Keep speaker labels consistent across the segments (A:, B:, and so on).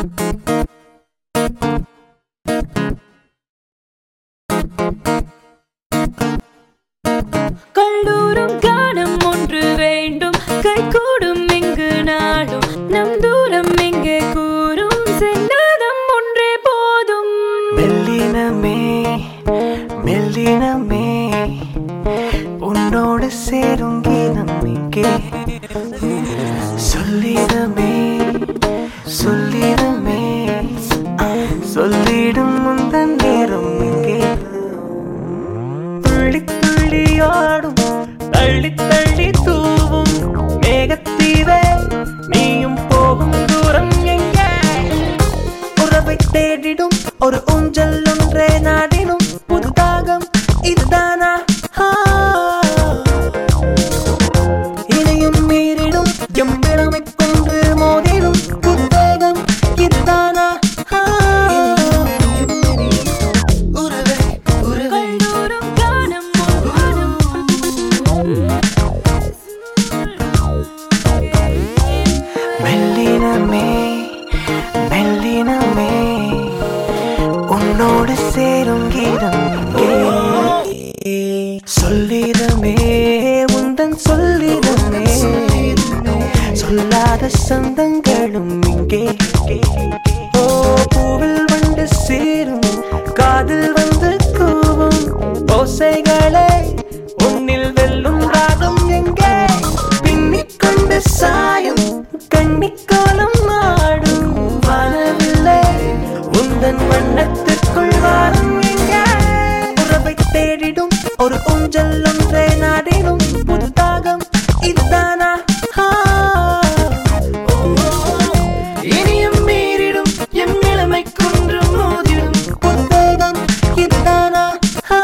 A: கல்லூரும் காணம் ஒன்று வேண்டும் கைகூடும் இங்கு நாடும் நம் தூரம் எங்கே கூறும் சென்னாதம் ஒன்றே போதும்
B: மெல்லினமே மெல்லினமே உன்னோடு சேரும் கீதம் இங்கே சொல்லிடமே சொல்லிடமே சொல்லிடும் முந்தன் நேரம் இங்கே துள்ளி துள்ளி ஆடும் தள்ளி தள்ளி தூவும் மேகத்தீவே நீயும் போகும் தூரம் எங்கே உறவை தேடிடும் ஒரு ஊஞ்சல் ஒன்றே நாடிடும் புது தாகம் இதுதானா ஆ. இதையும் மீறிடும் எம்பிழமை கொண்டு மோதிடும் புது வேகம் இதுதானா ஆ. உறவே உறவே
A: கல்லூரும் காணம்
B: மெல்லினமே மெல்லினமே உன்னோடு சேரும் கீதம் இங்கே. சொல்லிடமே உந்தன் சொல்லிடமே சொல்லாத சொந்தங்களும் இங்கே ஓ பூவில் வந்து சேரும் காதில் வந்து கூவும் ஓசைகளே உன்னில் வெல்லும் ராகம் எங்கே பின்னிக் கொண்டு சாயும் கண்ணிக்கோலம் ஆடும் வானவில்லை உந்தன் வண்ணத்திற்குள் வாரம் எங்கே உறவை தேடிடும் ஒரு ஊஞ்சல் ஒன்றை நாடிடும் புது தாகம் இதுதானா ஆ. இனியும் மீறிடும் எம் இளமை கொன்று மோதிடும் புத்தகம் இதுதானா ஆ.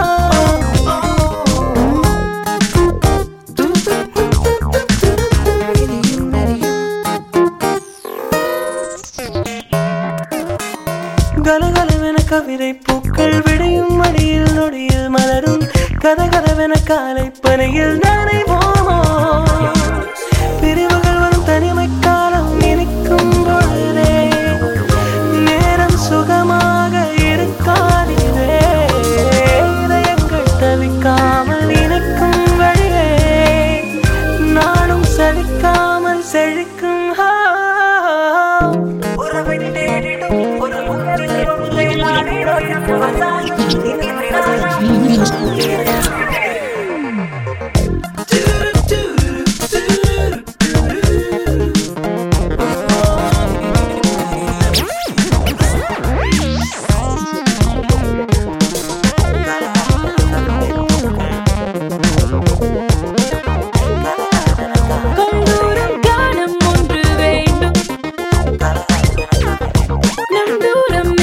B: இனியும் நெறியும் கலகலவென கவிதை பூக்கள் விடையும் மடியில் நொடியில் மலரும் கதகதவென காலை பனையில் நனைவோமோ பிரிவுகள் வரும் தனிமை காலம் இனிக்கும் பொழுதே நேரம் சுகமாக இருக்காதிலே இதயங்கள் தவிக்காமல் இணைக்கும் வழியே நானும் சலிக்காமல் செழிக்கும் ஹா. உறவை தேடிடும் ஒரு உணர்வில் ஒன்றை நாடிடும் வந்தாலும் இனிமையான
A: கல்லூரும் காணம் ஒன்று வேண்டும் நம் தூரம்